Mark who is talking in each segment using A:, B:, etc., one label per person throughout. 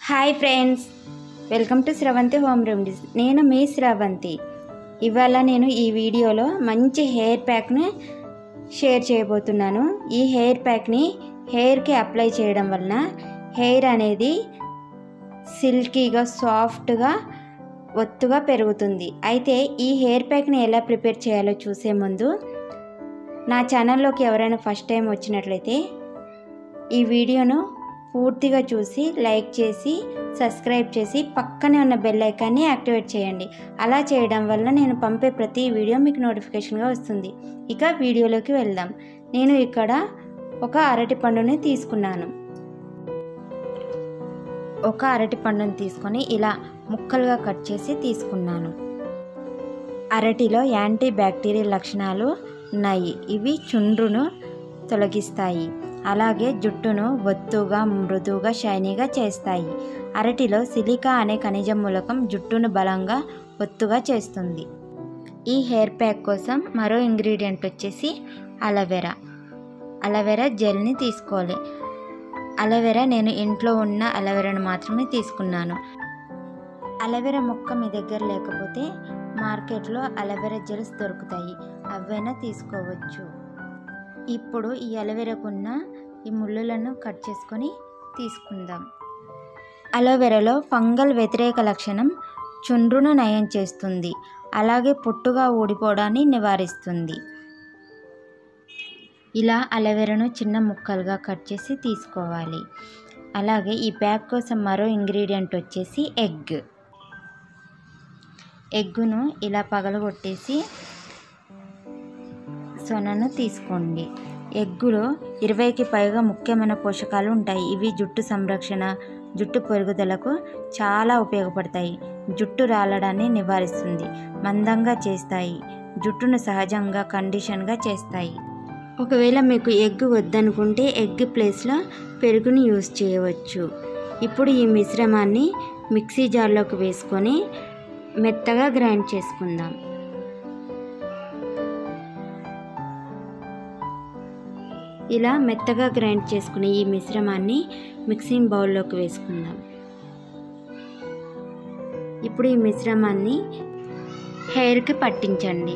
A: hi friends welcome to Sravanthi home remedies నేను మీ స్రవంతి ఇవాళ నేను ఈ వీడియోలో మంచి హెయిర్ ప్యాక్ని షేర్ చేయబోతున్నాను ఈ హెయిర్ ప్యాక్ని హెయిర్కి అప్లై చేయడం వలన హెయిర్ అనేది సిల్కీగా సాఫ్ట్గా ఒత్తుగా పెరుగుతుంది అయితే ఈ హెయిర్ ప్యాక్ని ఎలా ప్రిపేర్ చేయాలో చూసే ముందు నా ఛానల్లోకి ఎవరైనా ఫస్ట్ టైం వచ్చినట్లయితే ఈ వీడియోను పూర్తిగా చూసి లైక్ చేసి సబ్స్క్రైబ్ చేసి పక్కనే ఉన్న బెల్ ఐకాన్ని యాక్టివేట్ చేయండి అలా చేయడం వల్ల నేను పంపే ప్రతి వీడియో మీకు నోటిఫికేషన్గా వస్తుంది ఇక వీడియోలోకి వెళ్దాం నేను ఇక్కడ ఒక అరటి పండుని తీసుకున్నాను ఒక అరటి పండుని తీసుకొని ఇలా ముక్కలుగా కట్ చేసి తీసుకున్నాను అరటిలో యాంటీ బ్యాక్టీరియల్ లక్షణాలు ఉన్నాయి ఇవి చుండ్రును తొలగిస్తాయి అలాగే జుట్టును ఒత్తుగా మృదువుగా షైనీగా చేస్తాయి అరటిలో సిలికా అనే ఖనిజ మూలకం జుట్టును బలంగా ఒత్తుగా చేస్తుంది ఈ హెయిర్ ప్యాక్ కోసం మరో ఇంగ్రీడియంట్ వచ్చేసి అలవెరా అలవెరా జెల్ని తీసుకోవాలి అలవెరా నేను ఇంట్లో ఉన్న అలవెరాను మాత్రమే తీసుకున్నాను అలవెరా మొక్క మీ దగ్గర లేకపోతే మార్కెట్లో అలవెరా జెల్స్ దొరుకుతాయి అవైనా తీసుకోవచ్చు ఇప్పుడు ఈ అలోవెరాకున్న ఈ ముళ్ళులను కట్ చేసుకొని తీసుకుందాం అలోవెరాలో ఫంగల్ వ్యతిరేక లక్షణం చుండ్రును నయం చేస్తుంది అలాగే పొట్టుగా ఊడిపోవడాన్ని నివారిస్తుంది ఇలా అలోవెరాను చిన్న ముక్కలుగా కట్ చేసి తీసుకోవాలి అలాగే ఈ ప్యాక్ కోసం మరో ఇంగ్రీడియంట్ వచ్చేసి ఎగ్ ఎగ్గును ఇలా పగలగొట్టేసి సొనను తీసుకోండి ఎగ్గులో ఇరవైకి పైగా ముఖ్యమైన పోషకాలు ఉంటాయి ఇవి జుట్టు సంరక్షణ జుట్టు పెరుగుదలకు చాలా ఉపయోగపడతాయి జుట్టు రాలడాన్ని నివారిస్తుంది మందంగా చేస్తాయి జుట్టును సహజంగా కండిషన్గా చేస్తాయి ఒకవేళ మీకు ఎగ్ వద్దనుకుంటే ఎగ్ ప్లేస్లో పెరుగుని యూస్ చేయవచ్చు ఇప్పుడు ఈ మిశ్రమాన్ని మిక్సీ జార్లోకి వేసుకొని మెత్తగా గ్రైండ్ చేసుకుందాం ఇలా మెత్తగా గ్రైండ్ చేసుకునే ఈ మిశ్రమాన్ని మిక్సింగ్ బౌల్లోకి వేసుకుందాం ఇప్పుడు ఈ మిశ్రమాన్ని హెయిర్కి పట్టించండి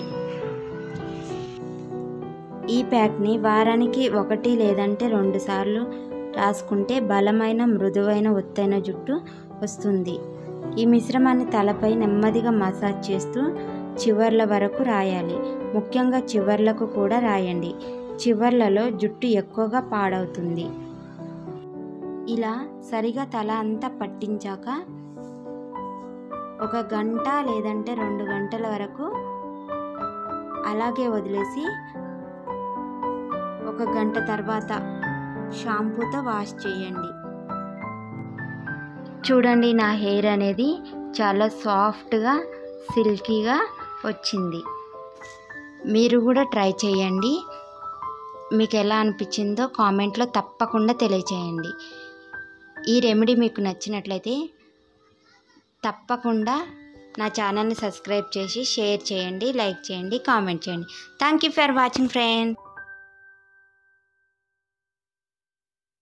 A: ఈ ప్యాక్ని వారానికి ఒకటి లేదంటే రెండు సార్లు రాసుకుంటే బలమైన మృదువైన ఒత్తైన జుట్టు వస్తుంది ఈ మిశ్రమాన్ని తలపై నెమ్మదిగా మసాజ్ చేస్తూ చివర్ల వరకు రాయాలి ముఖ్యంగా చివర్లకు కూడా రాయండి చివర్లలో జుట్టు ఎక్కువగా పాడవుతుంది ఇలా సరిగా తల అంతా పట్టించాక ఒక గంట లేదంటే రెండు గంటల వరకు అలాగే వదిలేసి ఒక గంట తర్వాత షాంపూతో వాష్ చేయండి చూడండి నా హెయిర్ అనేది చాలా సాఫ్ట్గా సిల్కీగా వచ్చింది మీరు కూడా ట్రై చేయండి మీకు ఎలా అనిపించిందో కామెంట్లో తప్పకుండా తెలియచేయండి ఈ రెమెడీ మీకు నచ్చినట్లయితే తప్పకుండా నా ఛానల్ని సబ్స్క్రైబ్ చేసి షేర్ చేయండి లైక్ చేయండి కామెంట్ చేయండి thank you for watching friend